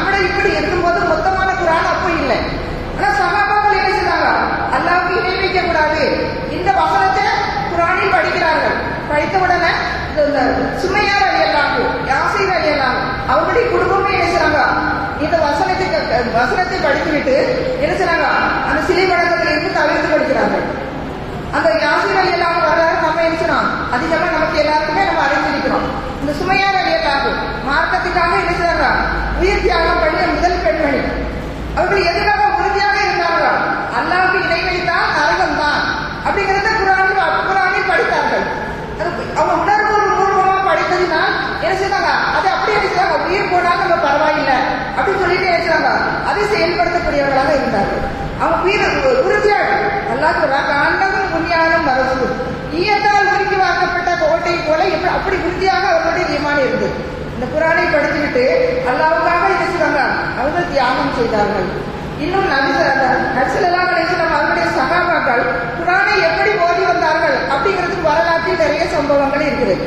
நம்மட இப்படி இருக்கும்போது மொத்தமான குரான் அப்போ இல்லை ஆனா சகாபாக்கள் என்ன செய்தாங்க அல்லாவுக்கு இணை வைக்க கூடாது இந்த வசனத்தை குரானில் படிக்கிறார்கள் படித்த உடனே இந்த- இந்த சுமையார் அழியலாங்க யாசீர் அழியலாம் அவங்களுடைய குடும்பமே என்ன செய்றாங்க இந்த வசனத்தை க- வசனத்தை படித்துவிட்டு என்ன செய்றாங்க அந்த சிலை வழக்கத்தில் இருந்து தவிர்த்து படிக்கிறார்கள் அந்த யாசிர் அலி எல்லாம் வரலாறு நம்ம நினைச்சோம் அதிகமா நமக்கு எல்லாருக்குமே நம்ம அறிஞ்சிருக்கிறோம் இந்த சுமையார் அலி எல்லாம் மார்க்கத்துக்காக என்ன செய்றாங்க உயிர் தியாகம் பண்ணிய முதல் பெண்மணி அவர்கள் எதுக்காக உறுதியாக இருந்தாங்க அல்லாவுக்கு இணை வைத்தால் நரகம் தான் அப்படிங்கறத குரானில் குரானில் படித்தார்கள் அது அவங்க உணர்வு பூர்வமா படித்ததினால் என்ன செய்தாங்க அது அப்படியே என்ன செய்தாங்க உயிர் போனாலும் நம்ம பரவாயில்லை அப்படின்னு சொல்லிட்டு என்ன செய்தாங்க அதை செயல்படுத்தக்கூடியவர்களாக இருந்தார்கள் அவங்க உயிர் உறுதியாக அல்லாஹ் சொல்றா காண்டமும் புண்ணியானம் வரசு ஈயத்தால் உருக்கி வாக்கப்பட்ட கோட்டை போல எப்படி அப்படி உறுதியாக அவர்களுடைய ஈமான் இருந்தது இந்த குரானை படித்துவிட்டு அல்லாவுக்காக என்ன செய்வாங்க அவர்கள் தியாகம் செய்தார்கள் இன்னும் நபிசல்லாம் அலிஸ்லாம் அவருடைய சகாபாக்கள் குரானை எப்படி ஓதி வந்தார்கள் அப்படிங்கிறதுக்கு வரலாற்றில் நிறைய சம்பவங்கள் இருக்கிறது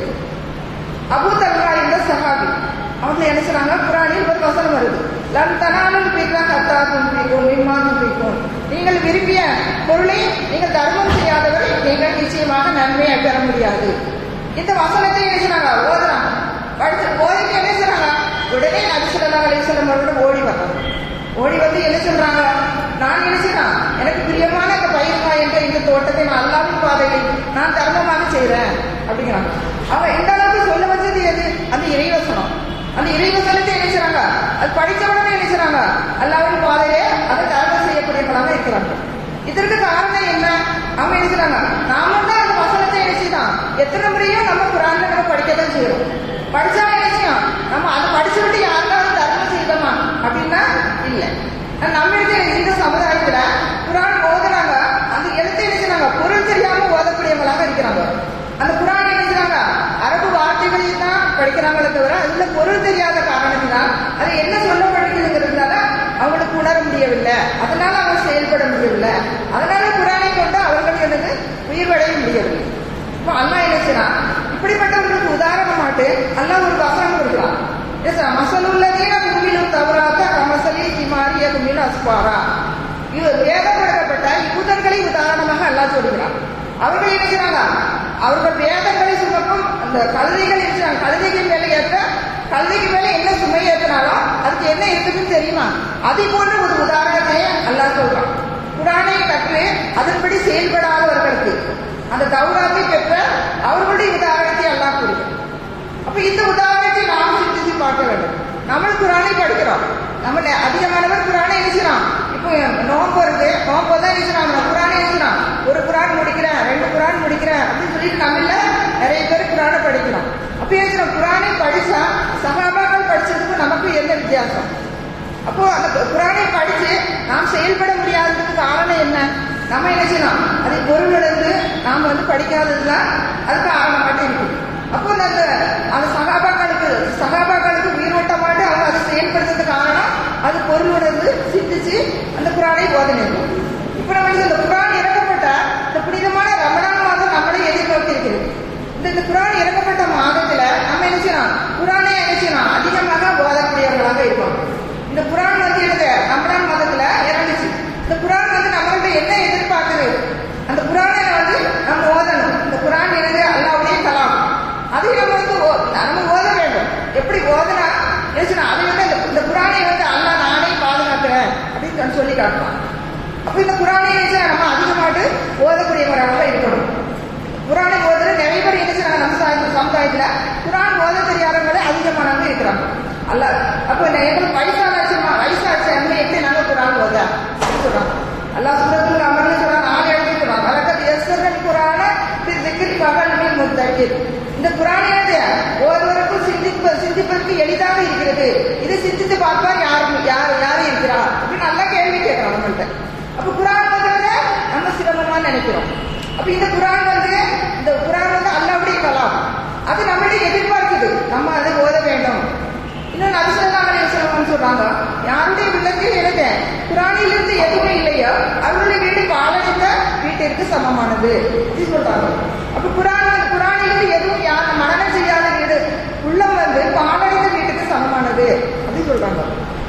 அபு தல்ஹா என்ற சஹாபி அவங்க என்ன செய்றாங்க குரானில் ஒரு வசனம் வருது லம் தனாலும் பிறா கத்தா தும்பிக்கும் மிம்மா தும்பிக்கும் நீங்கள் விரும்பிய பொருளை நீங்கள் தர்மம் செய்யாதவரை நீங்கள் நிச்சயமாக நன்மையை பெற முடியாது இந்த வசனத்தை என்ன செய்றாங்க ஓதுறாங்க படிச்சு ஓதிட்டு என்ன செய்றாங்க உடனே நபிசுல்லா அலிஸ்லாம் அவர்களோட ஓடி வர்றாங்க ஓடி வந்து என்ன சொல்றாங்க நான் என்ன செய்யறேன் எனக்கு பிரியமான இந்த பயிர்கா என்ற இந்த தோட்டத்தை நான் அல்லாவின் பாதையில் நான் தர்மமாக செய்றேன் அப்படிங்கிறாங்க அவங்க இந்த அளவுக்கு சொல்ல வச்சது எது அந்த இறைவசனம் அந்த இறைவசனத்தை என்ன செய்றாங்க அது படிச்ச உடனே என்ன செய்றாங்க அல்லாவின் பாதையிலே அதை தர்மம் செய்யக்கூடியவங்களாக இருக்கிறாங்க இதற்கு காரணம் என்ன அவங்க என்ன செய்றாங்க நாம தான் அந்த வசனத்தை என்ன செய்யலாம் எத்தனை முறையும் நம்ம குரான்ல நம்ம படிக்கத்தான் செய்யறோம் படிச்சா என்ன செய்யும் நம்ம அதை படிச்சு விட்டு யாருக்காவது தர்மம் செய்தோமா அப்படின்னா இல்ல நம்ம இடத்துல இந்த சமுதாயத்துல குரான் ஓதுறாங்க அந்த எழுத்தை என்ன செய்றாங்க பொருள் தெரியாம ஓதக்கூடியவங்களாக இருக்கிறாங்க அந்த குரான் என்ன செய்றாங்க அரபு வார்த்தைகளையும் தான் படிக்கிறாங்களே தவிர அதுல பொருள் தெரியாத காரணத்தினால் அது என்ன சொல்லப்பட்டிருக்கிறதுனால அவங்களுக்கு உணர முடியவில்லை அதனால அவங்க செயல்பட முடியவில்லை அதனால குரானை கொண்டு அவர்கள் எனக்கு உயிர்வடைய முடியவில்லை இப்போ அல்லாஹ் என்ன செய்றான் இப்படிப்பட்டவர்களுக்கு உதாரணமாட்டு அல்லாஹ் ஒரு வசனம் கொடுக்குறான் மசலுள்ளதீன கும்பிலும் தவறாத கமசலி திமாரிய கும்பில் அஸ்பாரா இது வேதப்படுத்தப்பட்ட யூதர்களை உதாரணமாக அல்லாஹ் சொல்கிறான் அவர்கள் என்ன செய்றாங்க அவர்கள் வேதங்களை சுமக்கும் அந்த கழுதைகள் இருக்கிறாங்க கழுதைகள் மேலே ஏற்ற கழுதைக்கு மேலே என்ன சுமை ஏற்றினாலும் அதுக்கு என்ன இருக்குதுன்னு தெரியுமா அதை போன்ற ஒரு உதாரணத்தை அல்லாஹ் சொல்றான் குரானை கற்று அதன்படி செயல்படாதவர்களுக்கு அந்த தௌராத்தை பெற்ற அவர்களுடைய உதாரணத்தை அல்லாஹ் கொடுக்கும் அப்ப இந்த உதாரணத்தை நாம் சிந்தித்து பார்க்க வேண்டும் நம்ம குரானை படிக்கிறோம் நம்ம நெ- அதிகமானவர் குரானை எழுதுறான் இப்போ நோம்பு வருது நோம்பு தான் எழுதுறான் நான் குரானை எழுதுறான் ஒரு குரான் முடிக்கிறேன் ரெண்டு குரான் முடிக்கிறேன் அப்படின்னு சொல்லிட்டு நம்மள நிறைய பேர் குரானை படிக்கிறோம் அப்ப எழுதுறோம் குரானை படிச்சா சகாபாக்கள் படிச்சதுக்கும் நமக்கு என்ன வித்தியாசம் அப்போ அந்த குரானை படிச்சு நாம் செயல்பட முடியாததுக்கு காரணம் என்ன நம்ம என்ன செய்யணும் அதை பொருளுணர்ந்து நாம் வந்து படிக்காததுதான் அது காரணமாட்டு இருக்கு அப்போ அந்த அந்த சகாபாக்களுக்கு சகாபாக்களுக்கு உயிரோட்டமாட்டு அவங்க அதை செயல்படுத்துறதுக்கு காரணம் அது பொருளுணர்ந்து சிந்திச்சு அந்த குரானை போதனை இப்போ நம்ம இந்த குரான் இறக்கப்பட்ட இந்த புனிதமான ரமணான் மாதம் நம்மளை எதிர்நோக்கி இருக்கிறது இந்த இந்த குரான் இறக்கப்பட்ட மாதத்துல நம்ம என்ன செய்யணும் குரானை என்ன செய்யணும் அதிகமாக ஓதக்கூடியவர்களாக இருக்கோம் இந்த குரான் வந்து எழுத ரமணான் மாதத்துல இறங்குச்சு இந்த குரான் வந்து நம்மள்ட்ட என்ன எதிர்பார்க்குது அந்த குரானை வந்து நம்ம ஓதணும் இந்த குரான் எழுது அல்லாவுடைய கலாம் அதை நம்ம வந்து ஓ- நம்ம ஓத வேண்டும் எப்படி ஓதனா எழுச்சுனா அதை வந்து இந்த- இந்த குரானை வந்து அல்லாஹ் நானே பாதுகாக்கிறேன் அப்படின்னு சொல்லி காட்டுவான் அப்ப இந்த குரானை எழுச்சா நம்ம அதிகமாட்டு ஓதக்கூடியவராக இருக்கணும் குரானை ஓதுற நிறைய பேர் என்ன செய்றாங்க நம்ம சமுதாய- சமுதாயத்துல குரான் ஓத தெரியாதவங்களே அதிகமானவங்க இருக்கிறாங்க அல்ல அப்ப நான் எங்களுக்கு வயசாச்சு வயசாச்சு அங்கே எப்படி நாங்க குரான் ஓத அப்படின்னு சொல்றாங்க அல்லாஹ் சூரத்துல் அமர்ல சொல்றாங்க நாலு எழுதி சொல்றாங்க வழக்கத்து எஸ்வரன் குரான திக்கிரி பகல் முத்தக்கிர் இந்த குரான் எழுத ஒருவருக்கும் சிந்திப்பு சிந்திப்பதற்கு எளிதாக இருக்கிறது இதை சிந்தித்து பார்ப்பார் யாரும் யார் யார் இருக்கிறா அப்படின்னு நல்லா கேள்வி கேட்கிறோம் நம்மள்ட்ட அப்ப குரான் ஓதுறத நம்ம சிரமமா நினைக்கிறோம் அப்ப இந்த குரான் வந்து இந்த குரான் வந்து அல்லாவுடைய கலாம் அது நம்மளுடைய எதிர்பார்க்குது நம்ம அதை ஓத வேண்டும் இன்னும் நபிசல்லாம் அலையம் சொல்றாங்க யாருடைய உள்ளத்தில் எழுத குரானிலிருந்து எதுவுமே இல்லையோ அவருடைய வீடு பாலடைந்த வீட்டிற்கு சமமானது இது சொல்றாங்க அப்ப குரான் வந்து- குரானிலிருந்து எதுவும் யார் மனநம் செய்யாத வீடு உள்ளம் வந்து பாலடைந்த வீட்டுக்கு சமமானது அப்படின்னு சொல்றாங்க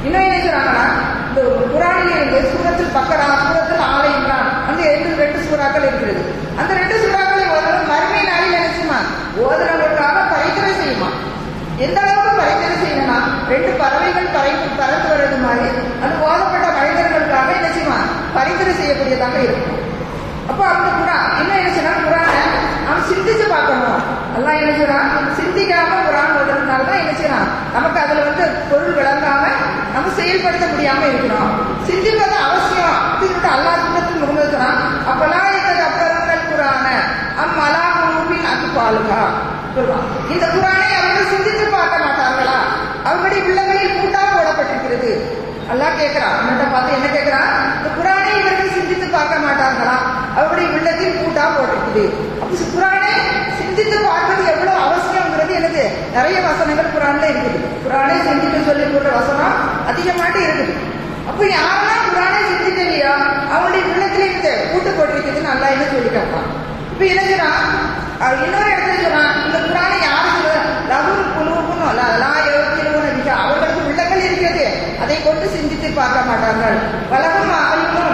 இன்னும் என்ன செய்றாங்கன்னா இந்த குரானில் இருந்து சூரத்தில் பக்கரா சூரத்தில் ஆலை இம்ரான் அந்த ரெண்டு ரெண்டு சூறாக்கள் இருக்கிறது அந்த ரெண்டு சூறாக்களை ஓதுறது மறுமை நாளில் என்ன செய்யுமா ஓதுறவங்களுக்காக பரிந்துரை செய்யுமா எந்த அளவுக்கு பரிந்துரை செய்யணும்னா ரெண்டு பறவைகள் பறந்து பறந்து வர்றது மாதிரி அந்த ஓதப்பட்ட மனிதர்களுக்காக என்ன செய்யுமா பரிந்துரை செய்யக்கூடியதாக இருக்கும் அப்போ அந்த குரான் என்ன என்ன செய்யறா குரானை அவன் சிந்திச்சு பார்க்கணும் எல்லாம் என்ன செய்யறான் சிந்திக்காம குரான் ஓதுறதுனால தான் என்ன செய்யறான் நமக்கு அதுல வந்து பொருள் விளங்காம நம்ம செயல்படுத்த முடியாம இருக்கிறோம் சிந்திப்பது அவசியம் அப்படின்னு அல்லாஹ் சுத்தத்தில் முகமதுறான் அப்பெல்லாம் இருக்கிறது அப்பறங்கள் குரான அம்மலா மூவின் அது பாலுகா இந்த குரானை அவர்கள் சிந்தித்து பார்க்க மாட்டார்களா அவர்களுடைய உள்ளங்களில் கூட்டா போடப்பட்டிருக்கிறது அல்லாஹ் கேட்கிறான் அவன்கிட்ட பார்த்து என்ன கேட்கிறான் இந்த குரானை இவர்கள் சிந்தித்து பார்க்க மாட்டார்களா அவருடைய உள்ளத்தில் கூட்டா போட்டிருக்குது அப்ப குரானை சிந்தித்து பார்ப்பது எவ்வளவு அவசியம்ங்கிறது எனக்கு நிறைய வசனங்கள் குரான்ல இருக்குது குரானை சிந்தித்து சொல்லி போடுற வசனம் அதிகமாட்டு இருக்குது அப்ப யாரெல்லாம் குரானை சிந்திக்கலையோ அவங்களுடைய உள்ளத்துல இருந்து கூட்டு போட்டிருக்குதுன்னு நல்லா என்ன சொல்லி காட்டுறான் இப்ப என்ன செய்றான் அஹ் இன்னொரு இடத்துல சொல்றான் இந்த குரானை யாரு சொல்ற லகும் குழுவும் அதெல்லாம் யோகிக்கிறவங்க மிக அவர்களுக்கு உள்ளங்கள் இருக்கிறது அதை கொண்டு சிந்தித்து பார்க்க மாட்டார்கள் வலகும் அகலும்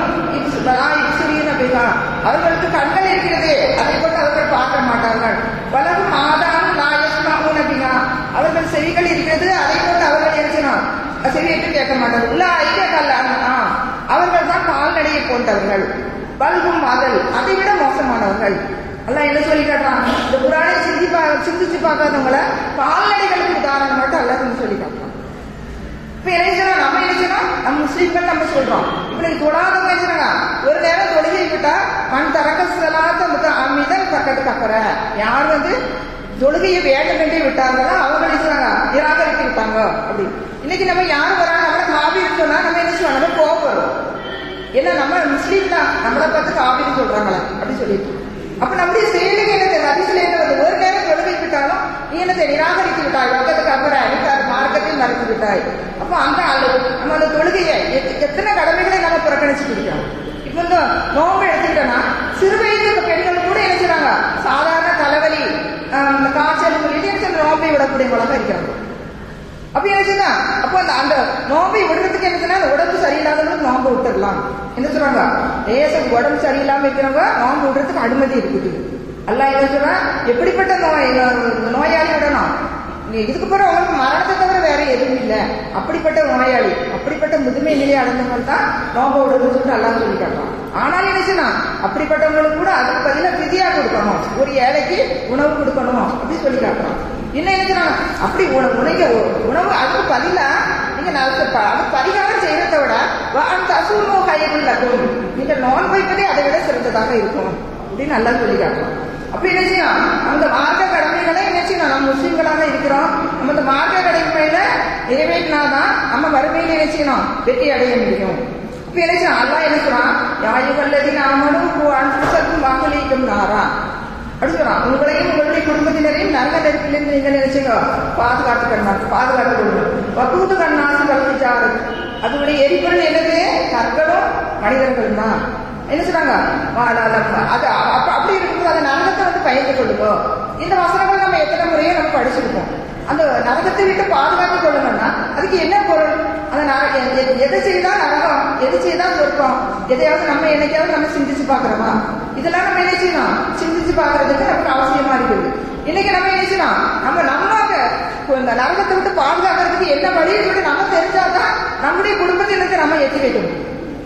இப்சுரீன அவர்களுக்கு கண்கள் இருக்கிறது அதை கொண்டு அவர்கள் பார்க்க மாட்டார்கள் வலகும் ஆதாரம் லாயஸ்மாவும் பிகா அவர்கள் செவிகள் இருக்கிறது அதை கொண்டு அவர்கள் இருக்கிறோம் செவியேற்று கேட்க மாட்டார்கள் உள்ள ஐக்கிய கல்லானா அவர்கள் தான் கால்நடையை போன்றவர்கள் பல்கும் அதல் அதை விட மோசமானவர்கள் அல்லாஹ் என்ன சொல்லி காட்டுறான் இந்த குரானை சிந்தி பா சிந்திச்சு பார்க்காதவங்கள கால்நடைகளுக்கு உதாரணம் மட்டும் அல்லாஹ் சொல்லி காட்டுறான் இப்ப என்ன செய்யணும் நம்ம என்ன செய்யணும் நம்ம முஸ்லீம்கள் நம்ம சொல்றோம் இப்ப நீங்க தொழாதவங்க என்ன செய்யறாங்க ஒரு நேரம் தொழுகை விட்டா மண் தரக்க செலாத்த முத அமிதன் பக்கத்து கப்பற யார் வந்து தொழுகையை வேண்டும் என்று விட்டாங்களோ அவங்க என்ன செய்றாங்க நிராகரித்து விட்டாங்க அப்படி இன்னைக்கு நம்ம யார் வராங்க நம்மள காபி சொன்னா நம்ம என்ன செய்வோம் நம்ம கோபம் வரும் ஏன்னா நம்ம முஸ்லீம் தான் நம்மளை பார்த்து காபின்னு சொல்றாங்களே அப்படி சொல்லிட்டு அப்ப நம்முடைய செயலுக்கு என்ன தெரியும் அதிசல என்ன வருது ஒரு நேரம் தொழுகை விட்டாலும் நீ என்னத்தை நிராகரித்து விட்டாய் பக்கத்துக்கு அப்புறம் அடித்தார் மார்க்கத்தில் மறைத்து விட்டாய் அப்போ அந்த ஆளு நம்ம அந்த தொழுகையை எத்- எத்தனை கடமைகளை நம்ம புறக்கணிச்சுட்டு இருக்கோம் இப்போ இந்த நோம்பு எடுத்துக்கிட்டோம்னா சிறு வயது பெண்கள் கூட என்ன செய்றாங்க சாதாரண தலைவலி ஆஹ், இந்த காய்ச்சல் சொல்லிட்டு என்ன செய்யறாங்க, நோம்பை விடக்கூடியவங்களாக இருக்கிறாங்க அப்ப என்ன செய்யுதா அப்போ அந்த அந்த நோம்பை விடுறதுக்கு என்ன செய்யணும் அந்த உடம்பு சரியில்லாதவங்களுக்கு நோம்பு விட்டுடலாம் என்ன சொல்றாங்க லேசம் உடம்பு சரியில்லாம இருக்கிறவங்க நோம்பு விடுறதுக்கு அனுமதி இருக்குது அல்லாஹ் என்ன சொல்றான் எப்படிப்பட்ட நோய் நோயாளி விடணும் நீ இதுக்கு பிறகு உங்களுக்கு மரணத்தை தவிர வேற எதுவும் இல்லை அப்படிப்பட்ட நோயாளி அப்படிப்பட்ட முதுமை நிலை அடைந்தவங்க தான் நோம்பு விடுறதுன்னு சொல்லிட்டு அல்லாஹ் சொல்லி காட்டுறான் ஆனாலும் என்ன செய்யணும் அப்படிப்பட்டவங்களுக்கு கூட அதுக்கு பதிலாக விதியா கொடுக்கணும் ஒரு ஏழைக்கு உணவு கொடுக்கணும் அப்படி சொல்லி காட்டுறான் என்ன நினைக்கிறாங்க அப்படி உணவு உணவு உணவு அதுக்கு பதிலா நீங்க நல்ல ப- அது பரிகாரம் செய்யறதை விட வ- அந்த அசூமோ கையில் லகும் நீங்க நோன் வைப்பதே அதை விட சிறந்ததாக இருக்கும் அப்படின்னு நல்லா சொல்லி காட்டுறோம் அப்ப என்ன செய்யும் அந்த மார்க்க கடமைகளை என்ன செய்யணும் நம்ம முஸ்லீம்களாக இருக்கிறோம் நம்ம இந்த மார்க்க கடமையில நிறைவேற்றினாதான் நம்ம வறுமையில என்ன செய்யணும் வெற்றி அடைய முடியும் இப்ப என்ன செய்யணும் அல்லாஹ் என்ன சொல்றான் யாயுகல்லதி நாமளும் அன்புசத்தும் வாக்களிக்கும் நாரா அப்படி சொல்றான் உங்களையும் உங்களுடைய குடும்பத்தினரையும் நரக நெருப்பிலிருந்து நீங்க நினைச்சுங்க பாதுகாத்து கண்ணா பாதுகாத்து கொடுங்க வக்கூத்து கண்ணாசி வளர்ச்சாரு அதனுடைய எரிபொருள் என்னது கற்களும் மனிதர்கள் தான் என்ன சொல்றாங்க வா, ல, ல, அது அப்ப அப்படி இருக்கும்போது அந்த நரகத்தை வந்து பயந்து கொள்ளுங்க இந்த வசனங்கள் நம்ம எத்தனை முறையோ நம்ம படிச்சிருக்கோம் அந்த நரகத்தை விட்டு பாதுகாத்துக் கொள்ளணும்னா அதுக்கு என்ன பொருள் அந்த நர- எ- எ- எதை செய்தா நரகம் எது செய்தா சொர்க்கம் எதையாவது நம்ம என்னைக்காவது நம்ம சிந்திச்சு பார்க்கறோமா இதெல்லாம் நம்ம என்ன செய்யணும் சிந்திச்சு பார்க்கறதுக்கு நமக்கு அவசியமா இருக்குது இன்னைக்கு நம்ம என்ன செய்யணும் நம்ம நம்ம இந்த நரகத்தை விட்டு பாதுகாக்கிறதுக்கு என்ன வழின்னு சொல்லிட்டு நம்ம தெரிஞ்சாதான் நம்முடைய குடும்பத்தினருக்கு நம்ம எத்தி வைக்கணும்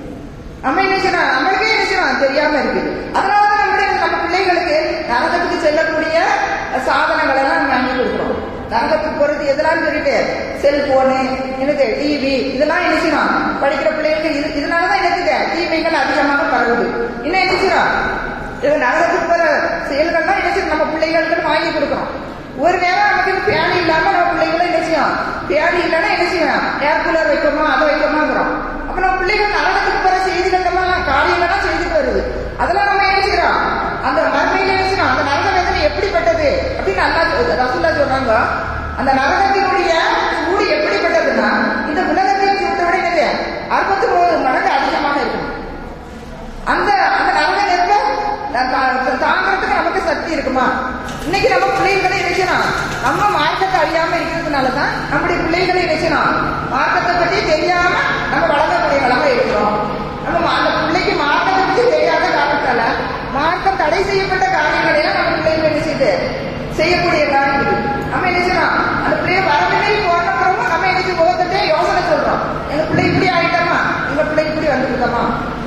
நம்ம என்ன செய்யணும் நம்மளுக்கே என்ன செய்யணும் தெரியாம இருக்குது அதனாலதான் நம்முடைய நம்ம பிள்ளைகளுக்கு நரகத்துக்கு செல்லக்கூடிய சாதனங்கள் எல்லாம் நம்ம வாங்கி கொடுக்குறோம் நரகத்துக்கு போறது எதெல்லாம் சொல்லிட்டு செல்போனு என்னது டிவி இதெல்லாம் என்ன செய்யணும் படிக்கிற பிள்ளைகளுக்கு இது இதனாலதான் என்னதுங்க தீமைகள் அதிகமாக பரவுது இன்னும் என்ன செய்யணும் இது நரகத்துக்கு போற செயல்கள்லாம் என்ன செய்யணும் நம்ம பிள்ளைகளுக்கு வாங்கி கொடுக்குறோம் ஒரு நேரம் நமக்கு ஃபேன் இல்லாம நம்ம பிள்ளைகளும் என்ன செய்யும் ஃபேன் இல்லைன்னா என்ன செய்யும் ஏர் கூலர் வைக்கணுமா அதை வைக்கணுமாங்கிறோம் அப்ப நம்ம பிள்ளைகள் நரகத்துக்கு போற செய்திகள் எல்லாம் காலையிலலாம் செய்துட்டு வருது அதெல்லாம் நம்ம என்ன செய்யறோம் அந்த மறுமையில என்ன செய்யறோம் அந்த நரக வேதனை எப்படிப்பட்டது அப்படின்னு அல்லா சொ- ரசூல்லா சொல்றாங்க அந்த நரகத்தினுடைய சூடு எப்படிப்பட்டதுன்னா இந்த உலகத்தின் சூட்டை விட என்னது அறுபத்தி மூணு மடங்கு அதிகமாக இருக்கும் அந்த அந்த நரக நெருப்ப தா- தா- தாங்கறதுக்கு நமக்கு சக்தி இருக்குமா இன்னைக்கு நம்ம பிள்ளைகளை நினைச்சணும் நம்ம மார்க்கத்தை அழியாம இருக்கிறதுனால தான் நம்முடைய பிள்ளைகளை நினைச்சணும் செய்யணும் மார்க்கத்தை பத்தி தெரியாம நம்ம வளர்க்கக்கூடியவங்களாக இருக்கிறோம் நம்ம மா- அந்த பிள்ளைக்கு மார்க்கத்தை பத்தி தெரியாத காரணத்தால மார்க்கம் தடை செய்யப்பட்ட காரியங்களையும் நம்ம பிள்ளைங்க என்ன செய்யுது செய்யக்கூடிய காரியம் இது நம்ம என்ன செய்யணும் அந்த பிள்ளைய வரவில்லை போனப்புறமும் நம்ம என்ன செய்ய ஒவ்வொருத்தட்டே யோசனை சொல்றோம் எங்க பிள்ளை இப்படி ஆயிட்டோமா எங்க பிள்ளை இப்படி வந்துருக்கோமா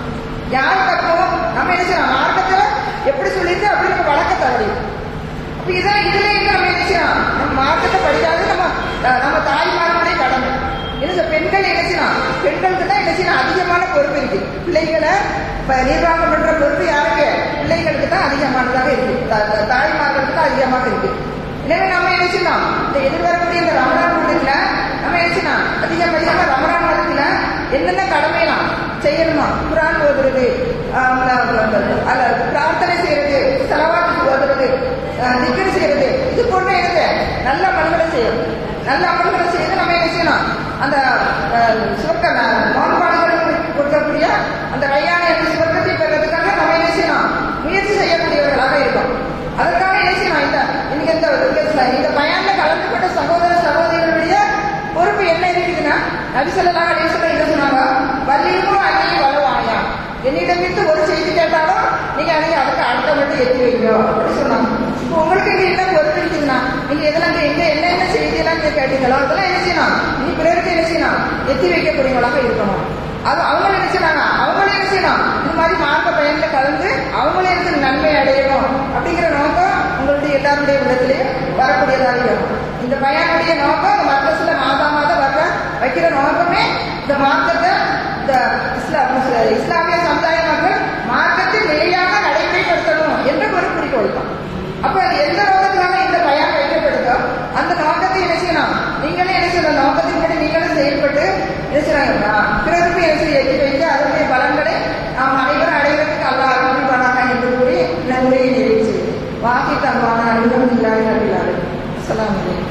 யார் தப்போ நம்ம என்ன செய்யணும் மார்க்கத்தை எப்படி சொல்லிட்டு அப்படி நம்ம வளர்க்க தவறி அப்ப இதெல்லாம் இதுல இருந்து நம்ம என்ன செய்யணும் நம்ம மார்க்கத்தை படிக்காது நம்ம அஹ், நம்ம தாய்மார்களுடைய கடமை என்ன சொல்ல, பெண்கள் என்ன செய்யணும் பெண்களுக்கு தான் என்ன செய்யணும் அதிகமான பொறுப்பு இருக்கு பிள்ளைகளை இப்ப நிர்வாகம் பண்ற பொறுப்பு யாருக்கு பிள்ளைகளுக்கு தான் அதிகமானதாக இருக்கு த- த- தாய்மார்களுக்கு தான் அதிகமாக இருக்கு எனவே நம்ம என்ன செய்யணும் இந்த எதிர்வரக்கூடிய இந்த ரமணான் மாதத்துல நம்ம என்ன செய்யணும் அதிகம் அதிகமா ரமணான் மாதத்துல என்னென்ன கடமைலாம் செய்யணுமா குரான் ஓதுறது ஆஹ் அல்ல பிரார்த்தனை செய்யறது செலவாக்கு ஓதுறது நிக்கடி செய்யறது இது போன்ற என்னது நல்ல அமல்களை செய்யணும் நல்ல அமல்களை செய்து நம்ம என்ன செய்யணும் அந்த ஆஹ், சுவர்க்க நோன்பாடுகளுக்கு கொடுக்கக்கூடிய அந்த ரையான என்ற சுவர்க்கத்தை பெறுறதுக்காக நம்ம என்ன செய்யணும் முயற்சி செய்யக்கூடியவர்களாக இருக்கோம் அதற்காக என்ன செய்யணும் இந்த இன்னைக்கு இந்த இந்த- இந்த பயன்ல கலந்து கொண்ட சகோதர சகோதரிகளுடைய பொறுப்பு என்ன இருக்குதுன்னா நபிசல்லாக அலிசல்ல என்ன சொன்னாங்க வலியும் அணியும் வலுவாயா என்னிடமிருந்து ஒரு செய்தி கேட்டாலும் நீங்க அதை அதுக்கு அடுத்த மட்டும் எத்தி வைங்க அப்படி சொன்னாங்க இப்போ உங்களுக்கு இங்க என்ன பொறுப்பு இருக்குதுன்னா நீங்க எதெல்லாம் இங்க எங்க என்ன என்ன செய்தியெல்லாம் நீங்க கேட்டீங்களோ அதெல்லாம் என்ன செய்யணும் நீ பிறருக்கு என்ன செய்யணும் எத்தி வைக்கக்கூடியவங்களாக இருக்கணும் அது அவங்க என்ன செய்யறாங்க அவங்களும் என்ன செய்யணும் இந்த மாதிரி மார்க்க பயன்ல கலந்து அவங்களும் எனக்கு நன்மை அடையணும் அப்படிங்கிற நோக்கம் உங்களுடைய எல்லாருடைய உள்ளத்திலேயே வரக்கூடியதாக இருக்கும் இந்த பயனுடைய நோக்கம் இந்த மர்க்கஸ்ல மாதா மாதம் வர்ற வைக்கிற நோக்கமே இந்த மார்க்கத்தை இந்த இஸ்லாம் இஸ்லாமிய சமுதாய மக்கள் மார்க்கத்தை நேராக நடைமுறைப்படுத்தணும் என்ற ஒரு குறிக்கோள் தான் அப்ப அது எந்த நோக்கத்தினால இந்த பயன் வைக்கப்படுதோ அந்த நோக்கத்தை என்ன செய்யணும் நீங்களே என்ன செய்யணும் நோக்கத்தின்படி நீங்களும் செயல்பட்டு என்ன செய்யறாங்க பிறருக்கு என்ன செய்ய எட்டி வைத்து அதனுடைய பலன்களை நாம் அனைவரும் அடைவதற்கு அல்லாஹ் அருள் பண்ணாங்க என்று கூறி இந்த உரையை நிறைவு செய்யும் வாக்கி தருவான அனுபவம் இல்லாத அஸ்லாம் வலைக்கம்